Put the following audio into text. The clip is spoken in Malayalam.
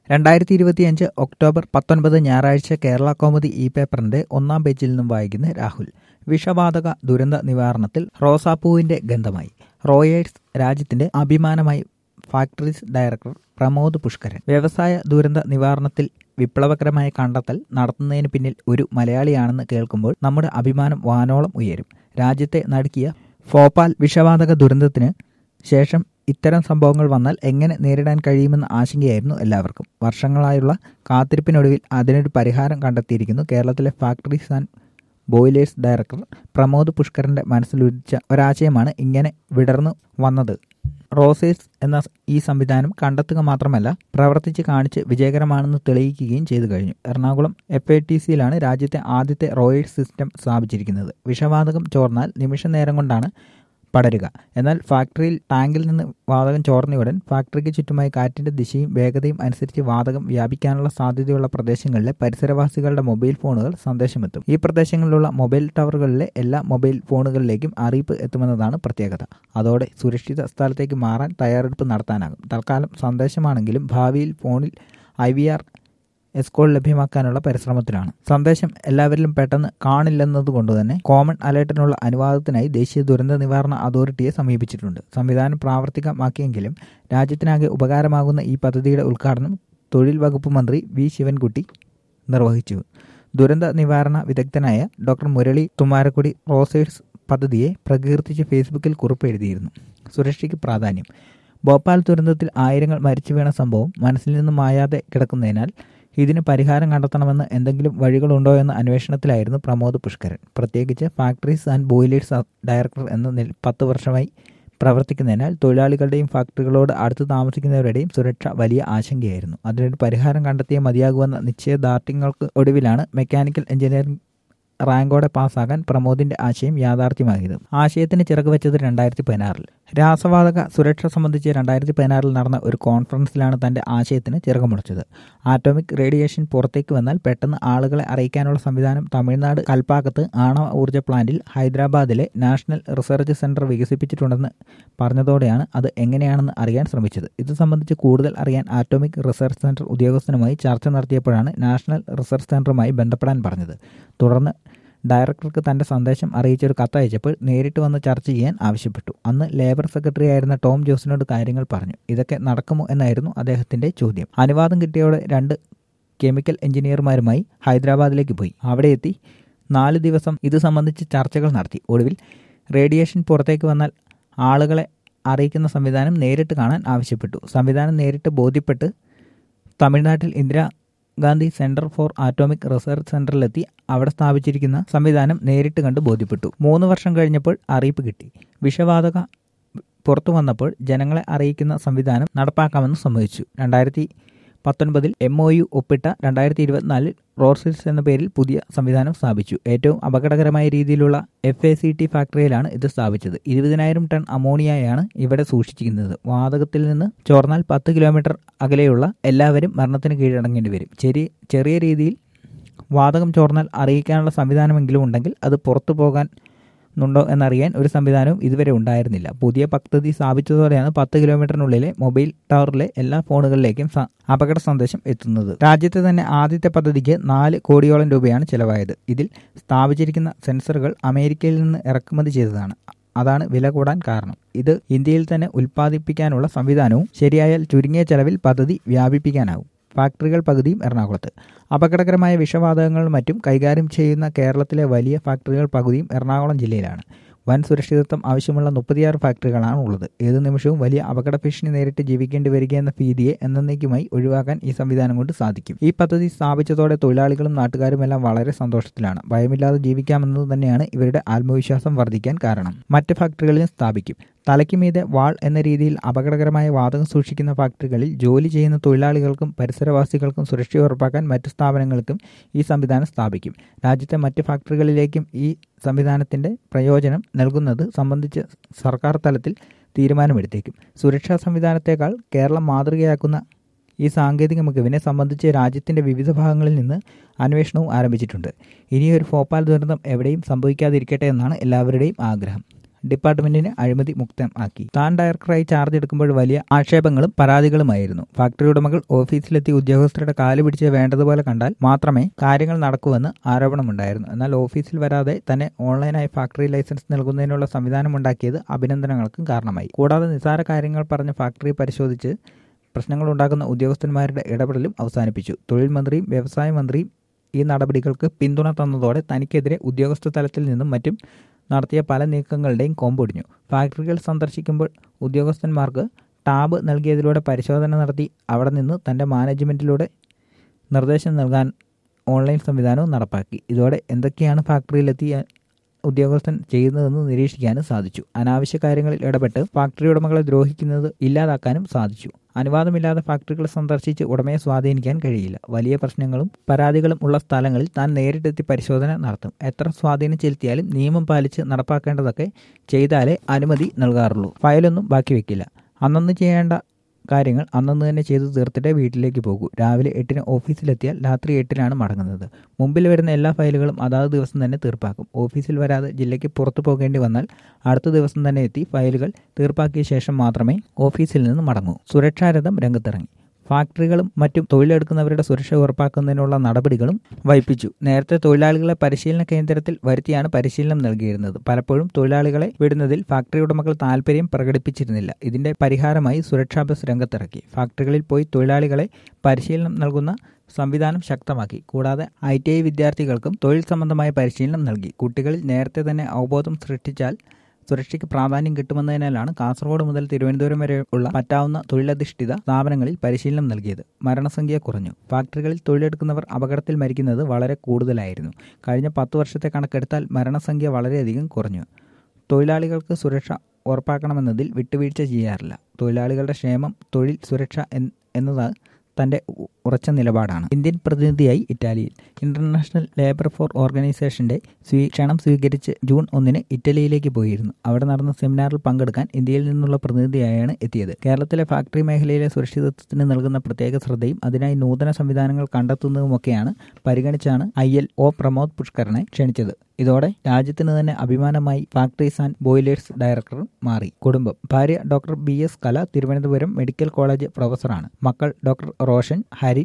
രണ്ടായിരത്തി ഇരുപത്തിയഞ്ച് ഒക്ടോബർ പത്തൊൻപത് ഞായറാഴ്ച കേരള കോമുദി ഇ പേപ്പറിന്റെ ഒന്നാം പേജിൽ നിന്നും വായിക്കുന്ന രാഹുൽ വിഷവാതക ദുരന്ത നിവാരണത്തിൽ റോസാപ്പൂവിന്റെ ഗന്ധമായി റോയേഴ്സ് രാജ്യത്തിന്റെ അഭിമാനമായി ഫാക്ടറീസ് ഡയറക്ടർ പ്രമോദ് പുഷ്കരൻ വ്യവസായ ദുരന്ത നിവാരണത്തിൽ വിപ്ലവകരമായ കണ്ടെത്തൽ നടത്തുന്നതിന് പിന്നിൽ ഒരു മലയാളിയാണെന്ന് കേൾക്കുമ്പോൾ നമ്മുടെ അഭിമാനം വാനോളം ഉയരും രാജ്യത്തെ നടുക്കിയ ഭോപ്പാൽ വിഷവാതക ദുരന്തത്തിന് ശേഷം ഇത്തരം സംഭവങ്ങൾ വന്നാൽ എങ്ങനെ നേരിടാൻ കഴിയുമെന്ന ആശങ്കയായിരുന്നു എല്ലാവർക്കും വർഷങ്ങളായുള്ള കാത്തിരിപ്പിനൊടുവിൽ അതിനൊരു പരിഹാരം കണ്ടെത്തിയിരിക്കുന്നു കേരളത്തിലെ factories and boilers director Pramod പുഷ്കറിന്റെ മനസ്സിലുദിച്ച ഒരാശയമാണ് ഇങ്ങനെ വിടർന്നു വന്നത് റോസേഴ്സ് എന്ന ഈ സംവിധാനം കണ്ടെത്തുക മാത്രമല്ല പ്രവർത്തിച്ച് കാണിച്ച് വിജയകരമാണെന്ന് തെളിയിക്കുകയും ചെയ്തു കഴിഞ്ഞു എറണാകുളം എഫ് ഐ ടി സിയിലാണ് രാജ്യത്തെ ആദ്യത്തെ റോയേഴ്സ് സിസ്റ്റം സ്ഥാപിച്ചിരിക്കുന്നത് വിഷവാതകം ചോർന്നാൽ നിമിഷ നേരം കൊണ്ടാണ് പടരുക എന്നാൽ ഫാക്ടറിയിൽ ടാങ്കിൽ നിന്ന് വാതകം ചോർന്നയുടൻ ഫാക്ടറിക്ക് ചുറ്റുമായി കാറ്റിന്റെ ദിശയും വേഗതയും അനുസരിച്ച് വാതകം വ്യാപിക്കാനുള്ള സാധ്യതയുള്ള പ്രദേശങ്ങളിലെ പരിസരവാസികളുടെ മൊബൈൽ ഫോണുകൾ സന്ദേശമെത്തും ഈ പ്രദേശങ്ങളിലുള്ള മൊബൈൽ ടവറുകളിലെ എല്ലാ മൊബൈൽ ഫോണുകളിലേക്കും അറിയിപ്പ് എത്തുമെന്നതാണ് പ്രത്യേകത അതോടെ സുരക്ഷിത സ്ഥലത്തേക്ക് മാറാൻ തയ്യാറെടുപ്പ് നടത്താനാകും തൽക്കാലം സന്ദേശമാണെങ്കിലും ഭാവിയിൽ ഫോണിൽ ഐ വി ആർ എസ്കോൾ ലഭ്യമാക്കാനുള്ള പരിശ്രമത്തിലാണ് സന്ദേശം എല്ലാവരിലും പെട്ടെന്ന് കാണില്ലെന്നതുകൊണ്ട് തന്നെ കോമൺ അലേർട്ടിനുള്ള അനുവാദത്തിനായി ദേശീയ ദുരന്ത നിവാരണ അതോറിറ്റിയെ സമീപിച്ചിട്ടുണ്ട് സംവിധാനം പ്രാവർത്തികമാക്കിയെങ്കിലും രാജ്യത്തിനാകെ ഉപകാരമാകുന്ന ഈ പദ്ധതിയുടെ ഉദ്ഘാടനം തൊഴിൽ വകുപ്പ് മന്ത്രി വി ശിവൻകുട്ടി നിർവഹിച്ചു ദുരന്ത നിവാരണ വിദഗ്ധനായ ഡോക്ടർ മുരളി തുമ്മാരക്കുടി റോസേഴ്സ് പദ്ധതിയെ പ്രകീർത്തിച്ച് ഫേസ്ബുക്കിൽ കുറിപ്പ് എഴുതിയിരുന്നു സുരക്ഷയ്ക്ക് പ്രാധാന്യം ഭോപ്പാൽ ദുരന്തത്തിൽ ആയിരങ്ങൾ മരിച്ചു വീണ സംഭവം മനസ്സിൽ നിന്ന് മായാതെ കിടക്കുന്നതിനാൽ ഇതിന് പരിഹാരം കണ്ടെത്തണമെന്ന് എന്തെങ്കിലും വഴികളുണ്ടോ എന്ന അന്വേഷണത്തിലായിരുന്നു പ്രമോദ് പുഷ്കരൻ പ്രത്യേകിച്ച് ഫാക്ടറീസ് ആൻഡ് ബോയിലേഴ്സ് ഡയറക്ടർ എന്ന പത്ത് വർഷമായി പ്രവർത്തിക്കുന്നതിനാൽ തൊഴിലാളികളുടെയും ഫാക്ടറികളോട് അടുത്ത് താമസിക്കുന്നവരുടെയും സുരക്ഷ വലിയ ആശങ്കയായിരുന്നു അതിനൊരു പരിഹാരം കണ്ടെത്തിയേ മതിയാകുമെന്ന നിശ്ചയദാർഢ്യങ്ങൾക്ക് ഒടുവിലാണ് മെക്കാനിക്കൽ എഞ്ചിനീയറിംഗ് റാങ്കോടെ പാസ്സാകാൻ പ്രമോദിന്റെ ആശയം യാഥാർത്ഥ്യമായത് ആശയത്തിന് ചിറക് വെച്ചത് രണ്ടായിരത്തി പതിനാറിൽ രാസവാതക സുരക്ഷ സംബന്ധിച്ച് രണ്ടായിരത്തി പതിനാറിൽ നടന്ന ഒരു കോൺഫറൻസിലാണ് തന്റെ ആശയത്തിന് ചിറകുമുളച്ചത് ആറ്റോമിക് റേഡിയേഷൻ പുറത്തേക്ക് വന്നാൽ പെട്ടെന്ന് ആളുകളെ അറിയിക്കാനുള്ള സംവിധാനം തമിഴ്നാട് കൽപ്പാക്കത്ത് ആണവ ഊർജ്ജ പ്ലാന്റിൽ ഹൈദരാബാദിലെ നാഷണൽ റിസർച്ച് സെന്റർ വികസിപ്പിച്ചിട്ടുണ്ടെന്ന് പറഞ്ഞതോടെയാണ് അത് എങ്ങനെയാണെന്ന് അറിയാൻ ശ്രമിച്ചത് ഇത് സംബന്ധിച്ച് കൂടുതൽ അറിയാൻ ആറ്റോമിക് റിസർച്ച് സെന്റർ ഉദ്യോഗസ്ഥനുമായി ചർച്ച നടത്തിയപ്പോഴാണ് നാഷണൽ റിസർച്ച് സെന്ററുമായി ബന്ധപ്പെടാൻ പറഞ്ഞത് തുടർന്ന് ഡയറക്ടർക്ക് തന്റെ സന്ദേശം അറിയിച്ചൊരു കത്തയച്ചപ്പോൾ നേരിട്ട് വന്ന് ചർച്ച ചെയ്യാൻ ആവശ്യപ്പെട്ടു അന്ന് ലേബർ സെക്രട്ടറി ആയിരുന്ന ടോം ജോസിനോട് കാര്യങ്ങൾ പറഞ്ഞു ഇതൊക്കെ നടക്കുമോ എന്നായിരുന്നു അദ്ദേഹത്തിന്റെ ചോദ്യം അനുവാദം കിട്ടിയോടെ രണ്ട് കെമിക്കൽ എഞ്ചിനീയർമാരുമായി ഹൈദരാബാദിലേക്ക് പോയി അവിടെ എത്തി നാല് ദിവസം ഇത് സംബന്ധിച്ച് ചർച്ചകൾ നടത്തി ഒടുവിൽ റേഡിയേഷൻ പുറത്തേക്ക് വന്നാൽ ആളുകളെ അറിയിക്കുന്ന സംവിധാനം നേരിട്ട് കാണാൻ ആവശ്യപ്പെട്ടു സംവിധാനം നേരിട്ട് ബോധ്യപ്പെട്ട് തമിഴ്നാട്ടിൽ Indira Gandhi centre for atomic research സെന്ററിലെത്തി അവിടെ സ്ഥാപിച്ചിരിക്കുന്ന സംവിധാനം നേരിട്ട് കണ്ട് ബോധ്യപ്പെട്ടു മൂന്ന് വർഷം കഴിഞ്ഞപ്പോൾ അറിയിപ്പ് കിട്ടി വിഷവാതക പുറത്തു വന്നപ്പോൾ ജനങ്ങളെ അറിയിക്കുന്ന സംവിധാനം നടപ്പാക്കാമെന്ന് സമ്മതിച്ചു രണ്ടായിരത്തി പത്തൊൻപതിൽ എം ഒ യു ഒപ്പിട്ട രണ്ടായിരത്തി ഇരുപത്തിനാലിൽ റോർസിൽസ് എന്ന പേരിൽ പുതിയ സംവിധാനം സ്ഥാപിച്ചു ഏറ്റവും അപകടകരമായ രീതിയിലുള്ള എഫ് എ സി ടി ഫാക്ടറിയിലാണ് ഇത് സ്ഥാപിച്ചത് ഇരുപതിനായിരം ടൺ അമോണിയയാണ് ഇവിടെ സൂക്ഷിച്ചിരിക്കുന്നത് വാതകത്തിൽ നിന്ന് ചോർന്നാൽ പത്ത് കിലോമീറ്റർ അകലെയുള്ള എല്ലാവരും മരണത്തിന് കീഴടങ്ങേണ്ടി വരും ചെറിയ ചെറിയ രീതിയിൽ വാതകം ചോർന്നാൽ അറിയിക്കാനുള്ള സംവിധാനമെങ്കിലും ഉണ്ടെങ്കിൽ അത് പുറത്തു പോകാൻ ുണ്ടോ എന്നറിയാൻ ഒരു സംവിധാനവും ഇതുവരെ ഉണ്ടായിരുന്നില്ല പുതിയ പദ്ധതി സ്ഥാപിച്ചതോടെയാണ് പത്ത് കിലോമീറ്ററിനുള്ളിലെ മൊബൈൽ ടവറിലെ എല്ലാ ഫോണുകളിലേക്കും അപകട സന്ദേശം എത്തുന്നത് രാജ്യത്തെ തന്നെ ആദ്യത്തെ പദ്ധതിക്ക് നാല് കോടിയോളം രൂപയാണ് ചെലവായത് ഇതിൽ സ്ഥാപിച്ചിരിക്കുന്ന സെൻസറുകൾ അമേരിക്കയിൽ നിന്ന് ഇറക്കുമതി ചെയ്തതാണ് അതാണ് വില കൂടാൻ കാരണം ഇത് ഇന്ത്യയിൽ തന്നെ ഉൽപ്പാദിപ്പിക്കാനുള്ള സംവിധാനവും ശരിയായാൽ ചുരുങ്ങിയ ചെലവിൽ പദ്ധതി വ്യാപിപ്പിക്കാനാവും ഫാക്ടറികൾ പകുതിയും എറണാകുളത്ത് അപകടകരമായ വിഷവാതകങ്ങളും മറ്റും കൈകാര്യം ചെയ്യുന്ന കേരളത്തിലെ വലിയ ഫാക്ടറികൾ പകുതിയും എറണാകുളം ജില്ലയിലാണ് വൻ സുരക്ഷിതത്വം ആവശ്യമുള്ള മുപ്പത്തിയാറ് ഫാക്ടറികളാണ് ഉള്ളത് ഏത് നിമിഷവും വലിയ അപകട ഭീഷണി നേരിട്ട് ജീവിക്കേണ്ടി വരികയെന്ന ഭീതിയെ എന്നേക്കുമായി ഒഴിവാക്കാൻ ഈ സംവിധാനം കൊണ്ട് സാധിക്കും ഈ പദ്ധതി സ്ഥാപിച്ചതോടെ തൊഴിലാളികളും നാട്ടുകാരും എല്ലാം വളരെ സന്തോഷത്തിലാണ് ഭയമില്ലാതെ ജീവിക്കാമെന്നത് തന്നെയാണ് ഇവരുടെ ആത്മവിശ്വാസം വർദ്ധിക്കാൻ കാരണം മറ്റ് ഫാക്ടറികളിലും സ്ഥാപിക്കും തലയ്ക്ക് മീതെ വാൾ എന്ന രീതിയിൽ അപകടകരമായ വാതകം സൂക്ഷിക്കുന്ന ഫാക്ടറികളിൽ ജോലി ചെയ്യുന്ന തൊഴിലാളികൾക്കും പരിസരവാസികൾക്കും സുരക്ഷ ഉറപ്പാക്കാൻ മറ്റു സ്ഥാപനങ്ങൾക്കും ഈ സംവിധാനം സ്ഥാപിക്കും രാജ്യത്തെ മറ്റ് ഫാക്ടറികളിലേക്കും ഈ സംവിധാനത്തിന്റെ പ്രയോജനം നൽകുന്നത് സംബന്ധിച്ച് സർക്കാർ തലത്തിൽ തീരുമാനമെടുത്തേക്കും സുരക്ഷാ സംവിധാനത്തേക്കാൾ കേരളം മാതൃകയാക്കുന്ന ഈ സാങ്കേതിക മികവിനെ സംബന്ധിച്ച് രാജ്യത്തിന്റെ വിവിധ ഭാഗങ്ങളിൽ നിന്ന് അന്വേഷണവും ആരംഭിച്ചിട്ടുണ്ട് ഇനിയൊരു ഭോപ്പാൽ ദുരന്തം എവിടെയും സംഭവിക്കാതിരിക്കട്ടെ എന്നാണ് എല്ലാവരുടെയും ആഗ്രഹം ഡിപ്പാർട്ട്മെന്റിനെ അഴിമതി മുക്തമാക്കി താൻ ഡയറക്ടറായി ചാർജ് എടുക്കുമ്പോൾ വലിയ ആക്ഷേപങ്ങളും പരാതികളുമായിരുന്നു ഫാക്ടറി ഉടമകൾ ഓഫീസിലെത്തി ഉദ്യോഗസ്ഥരുടെ കാല് പിടിച്ച് വേണ്ടതുപോലെ കണ്ടാൽ മാത്രമേ കാര്യങ്ങൾ നടക്കൂവെന്ന് ആരോപണമുണ്ടായിരുന്നു എന്നാൽ ഓഫീസിൽ വരാതെ തന്നെ ഓൺലൈനായി ഫാക്ടറി ലൈസൻസ് നൽകുന്നതിനുള്ള സംവിധാനമുണ്ടാക്കിയത് അഭിനന്ദനങ്ങൾക്കും കാരണമായി കൂടാതെ നിസാര കാര്യങ്ങൾ പറഞ്ഞ് ഫാക്ടറി പരിശോധിച്ച് പ്രശ്നങ്ങളുണ്ടാക്കുന്ന ഉദ്യോഗസ്ഥന്മാരുടെ ഇടപെടലും അവസാനിപ്പിച്ചു തൊഴിൽ മന്ത്രിയും വ്യവസായ മന്ത്രിയും ഈ നടപടികൾക്ക് പിന്തുണ തന്നതോടെ തനിക്കെതിരെ ഉദ്യോഗസ്ഥ തലത്തിൽ നിന്നും മറ്റും നടത്തിയ പല നീക്കങ്ങളുടെയും കൊമ്പൊടിഞ്ഞു ഫാക്ടറികൾ സന്ദർശിക്കുമ്പോൾ ഉദ്യോഗസ്ഥന്മാർക്ക് ടാബ് നൽകിയതിലൂടെ പരിശോധന നടത്തി അവിടെ നിന്ന് തൻ്റെ മാനേജ്മെൻറ്റിലൂടെ നിർദ്ദേശം നൽകാൻ ഓൺലൈൻ സംവിധാനവും നടപ്പാക്കി ഇതോടെ എന്തൊക്കെയാണ് ഫാക്ടറിയിലെത്തിയ ഉദ്യോഗസ്ഥൻ ചെയ്യുന്നതെന്ന് നിരീക്ഷിക്കാനും സാധിച്ചു അനാവശ്യ കാര്യങ്ങളിൽ ഇടപെട്ട് ഫാക്ടറി ഉടമകളെ ദ്രോഹിക്കുന്നത് ഇല്ലാതാക്കാനും സാധിച്ചു അനുവാദമില്ലാതെ ഫാക്ടറികൾ സന്ദർശിച്ച് ഉടമയെ സ്വാധീനിക്കാൻ കഴിയില്ല വലിയ പ്രശ്നങ്ങളും പരാതികളും ഉള്ള സ്ഥലങ്ങളിൽ താൻ നേരിട്ടെത്തി പരിശോധന നടത്തും എത്ര സ്വാധീനം ചെലുത്തിയാലും നിയമം പാലിച്ച് നടപ്പാക്കേണ്ടതൊക്കെ ചെയ്താലേ അനുമതി നൽകാറുള്ളൂ ഫയലൊന്നും ബാക്കി വെക്കില്ല അന്നന്ന് ചെയ്യേണ്ട കാര്യങ്ങൾ അന്നന്ന് തന്നെ ചെയ്തു തീർത്തിട്ടേ വീട്ടിലേക്ക് പോകൂ രാവിലെ എട്ടിന് ഓഫീസിലെത്തിയാൽ രാത്രി എട്ടിനാണ് മടങ്ങുന്നത് മുമ്പിൽ വരുന്ന എല്ലാ ഫയലുകളും അതാത് ദിവസം തന്നെ തീർപ്പാക്കും ഓഫീസിൽ വരാതെ ജില്ലയ്ക്ക് പുറത്തു പോകേണ്ടി വന്നാൽ അടുത്ത ദിവസം തന്നെ എത്തി ഫയലുകൾ തീർപ്പാക്കിയ ശേഷം മാത്രമേ ഓഫീസിൽ നിന്ന് മടങ്ങൂ സുരക്ഷാരഥം രംഗത്തിറങ്ങി ഫാക്ടറികളും മറ്റും തൊഴിലെടുക്കുന്നവരുടെ സുരക്ഷ ഉറപ്പാക്കുന്നതിനുള്ള നടപടികളും വൈപ്പിച്ചു നേരത്തെ തൊഴിലാളികളെ പരിശീലന കേന്ദ്രത്തിൽ വരുത്തിയാണ് പരിശീലനം നൽകിയിരുന്നത് പലപ്പോഴും തൊഴിലാളികളെ വിടുന്നതിൽ ഫാക്ടറി ഉടമകൾ താൽപ്പര്യം പ്രകടിപ്പിച്ചിരുന്നില്ല ഇതിന്റെ പരിഹാരമായി സുരക്ഷാ ബസ് രംഗത്തിറക്കി ഫാക്ടറികളിൽ പോയി തൊഴിലാളികളെ പരിശീലനം നൽകുന്ന സംവിധാനം ശക്തമാക്കി കൂടാതെ ഐ ടി ഐ വിദ്യാർത്ഥികൾക്കും തൊഴിൽ സംബന്ധമായ പരിശീലനം നൽകി കുട്ടികളിൽ നേരത്തെ തന്നെ അവബോധം സൃഷ്ടിച്ചാൽ സുരക്ഷയ്ക്ക് പ്രാധാന്യം കിട്ടുമെന്നതിനാലാണ് കാസർഗോഡ് മുതൽ തിരുവനന്തപുരം വരെ ഉള്ള പറ്റാവുന്ന തൊഴിലധിഷ്ഠിത സ്ഥാപനങ്ങളിൽ പരിശീലനം നൽകിയത് മരണസംഖ്യ കുറഞ്ഞു ഫാക്ടറികളിൽ തൊഴിലെടുക്കുന്നവർ അപകടത്തിൽ മരിക്കുന്നത് വളരെ കൂടുതലായിരുന്നു കഴിഞ്ഞ പത്ത് വർഷത്തെ കണക്കെടുത്താൽ മരണസംഖ്യ വളരെയധികം കുറഞ്ഞു തൊഴിലാളികൾക്ക് സുരക്ഷ ഉറപ്പാക്കണമെന്നതിൽ വിട്ടുവീഴ്ച ചെയ്യാറില്ല തൊഴിലാളികളുടെ ക്ഷേമം തൊഴിൽ സുരക്ഷ എന്നത് തന്റെ ഉറച്ച നിലപാടാണ് ഇന്ത്യൻ പ്രതിനിധിയായി ഇറ്റാലിയിൽ ഇന്റർനാഷണൽ ലേബർ ഫോർ ഓർഗനൈസേഷന്റെ ക്ഷണം സ്വീകരിച്ച് ജൂൺ ഒന്നിന് ഇറ്റലിയിലേക്ക് പോയിരുന്നു അവിടെ നടന്ന സെമിനാറിൽ പങ്കെടുക്കാൻ ഇന്ത്യയിൽ നിന്നുള്ള പ്രതിനിധിയായാണ് എത്തിയത് കേരളത്തിലെ ഫാക്ടറി മേഖലയിലെ സുരക്ഷിതത്വത്തിന് നൽകുന്ന പ്രത്യേക ശ്രദ്ധയും അതിനായി നൂതന സംവിധാനങ്ങൾ കണ്ടെത്തുന്നതുമൊക്കെയാണ് പരിഗണിച്ചാണ് ഐ എൽ ഒ പ്രമോദ് പുഷ്കറിനെ ക്ഷണിച്ചത് ഇതോടെ രാജ്യത്തിന് തന്നെ അഭിമാനമായി ഫാക്ടറീസ് ആൻഡ് ബോയിലേഴ്സ് ഡയറക്ടർ മാറി കുടുംബം ഭാര്യ ഡോക്ടർ ബി എസ് കല തിരുവനന്തപുരം മെഡിക്കൽ കോളേജ് പ്രൊഫസറാണ് മക്കൾ ഡോക്ടർ റോഷൻ ഹരി